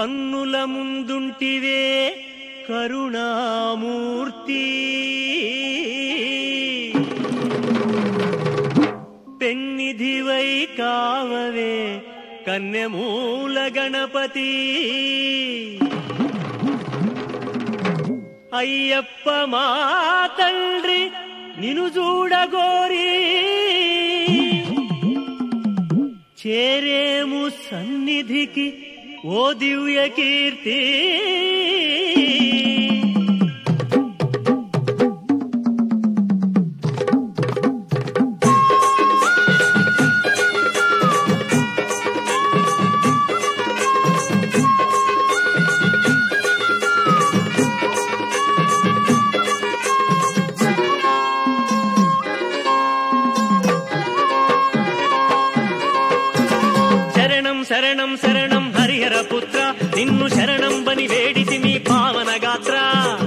కన్నుల ముందుంటివే కరుణామూర్తి పెన్నిధివై కావవే కన్యమూల గణపతి అయ్యప్ప మా తండ్రి నిను చూడగోరి చేరేము సన్నిధికి ఓ దివ్య కీర్తి శరణం శరణం శరణం హరిహర పుత్ర నిన్ను శరణం బని వేడిసి మీ పావన గాత్ర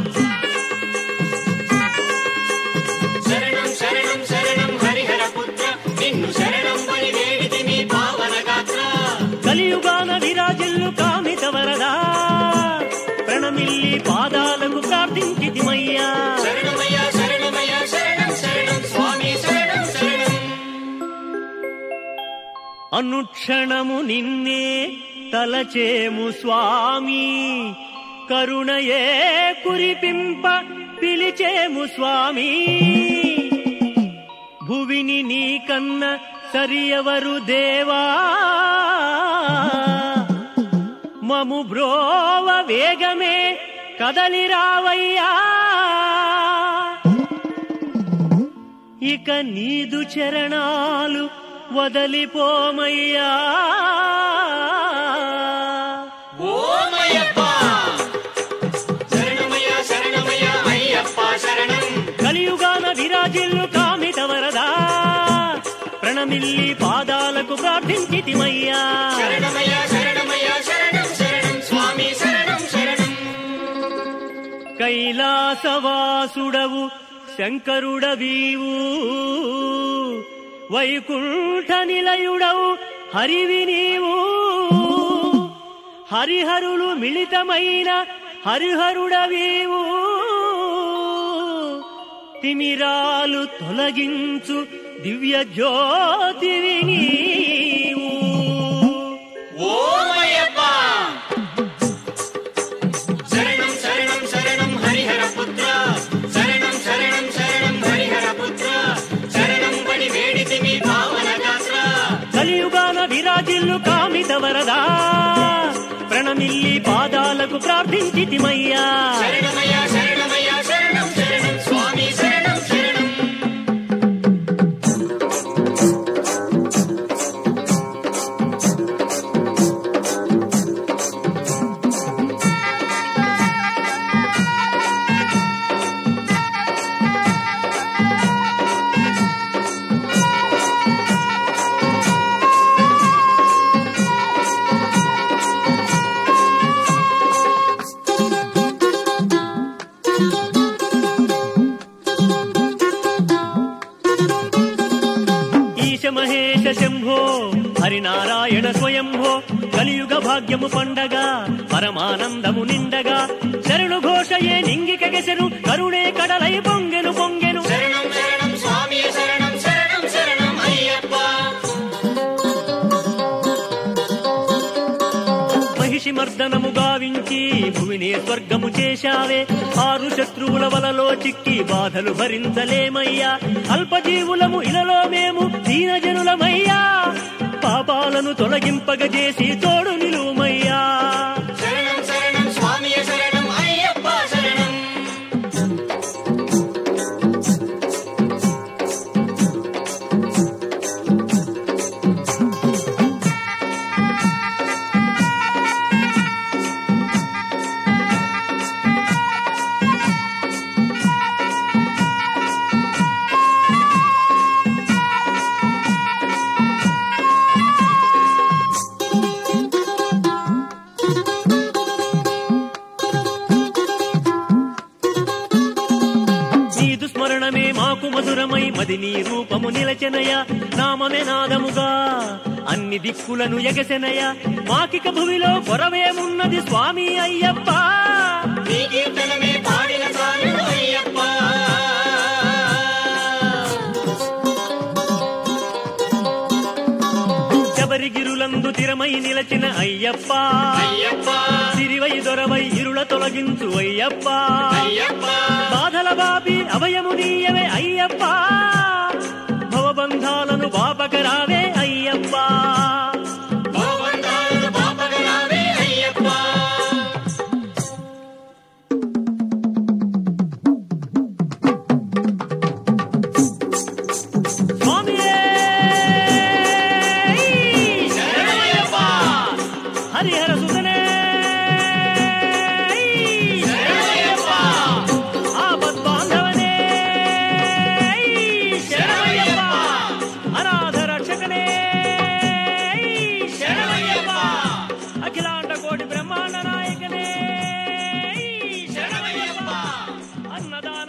శరణం శరణం శరణం హరిహర పుత్ర నిన్ను శరణం పని వేడితి మీ పావన గాత్ర కలియుగాన విరాజిల్లు కామిత వరదా ప్రణమిల్లి పాదాలకు ప్రార్థించితిమయ్యా శరణమయ్య శరణమయ్య శరణం శరణం స్వామి శరణం శరణం అనుక్షణము నిన్నే తలచేము స్వామి కరుణయే కురిపింప పిలిచేము స్వామి భువిని నీకన్న సరియవరు దేవా మము బ్రోవ వేగమే కదలిరావయ్యా ఇక నీదు చరణాలు వదలిపోమయ్యా ఓమయ్యప్ప శరణమయ్య శరణమయ్య అయ్యప్ప శరణం కలియుగాన విరాజిల్లు కామిత వరదా ప్రణమిల్లి పాదాలకు ప్రార్థించితిమయ్యా శరణమయ్య శరణమయ్య శరణం శరణం స్వామి శరణం శరణం కైలాసవాసుడవు శంకరుడవీవు వైకుంఠ నిలయుడవు హరివి నీవు హరిహరులు మిళితమైన హరిహరుడవీవు తిమిరాలు తొలగించు దివ్య జ్యోతివి నీవు ఓమయ్యప్ప శరణం శరణం శరణం హరిహర పుత్ర శరణం శరణం శరణం హరిహర పుత్ర శరణం పని వేడితి మీ పావన గాత్ర కలియుగాన విరాజిల్లు కామిత వరదా ప్రణమిల్లి పాదాలకు ప్రార్థించితిమయ్యా శరణమయ్య శరణమయ్య శరణం శరణం స్వామి శరణం శరణం ఈశ మహేశ శంభో హరినారాయణ స్వయంభో కలియుగ భాగ్యము పండగ పరమానందము నిండగా శరణు ఘోషయే నింగికెగెసెను కరుణే కడలై పొంగెను పొంగెను శరణం శరణం స్వామి శరణం శరణం శరణం అయ్యప్ప మహిషి మర్దనము గావించి భువిని స్వర్గము చేశావే ఆరు శత్రువుల వలలో చిక్కి బాధలు భరించలేమయ్యా అల్పజీవులము ఇలలో మేము దీనజనులమయ్యా పాపాలను తొలగింపగజేసి తోడు నిలువమయ్యా శరణం శరణం స్వామి శరణం అయ్యప్ప శరణం నీదు స్మరణమే మాకు మధురమై మది నీ రూపము నిలచెనయ నామమే నాదముగా అన్ని దిక్కులను ఎగసెనయ మాకిక భూమిలో కొరవేమున్నది స్వామి అయ్యప్ప నీ కీర్తనమే పాడిన చాలు అయ్యప్ప శబరిగిరులందు తిరమై నిలచిన అయ్యప్ప అయ్యప్ప సిరివై దొరవై ఇరుల తొలగించు అయ్యప్ప అయ్యప్ప బాధల బాపి అభయము నీయవే అయ్యప్ప భవబంధాలను బాపకరావే అయ్యప్ప భవబంధాలను పాపగరావే అయ్యప్ప స్వామియే శరణమయ్యప్ప హరిహర సుతనే శరణమయ్యప్ప ఆపద్బాంధవనే శరణమయ్యప్ప అనాథ రక్షకనే శరణమయ్యప్ప అఖిలాండ కోటి బ్రహ్మాండ నాయకనే శరణమయ్యప్ప అన్నదాన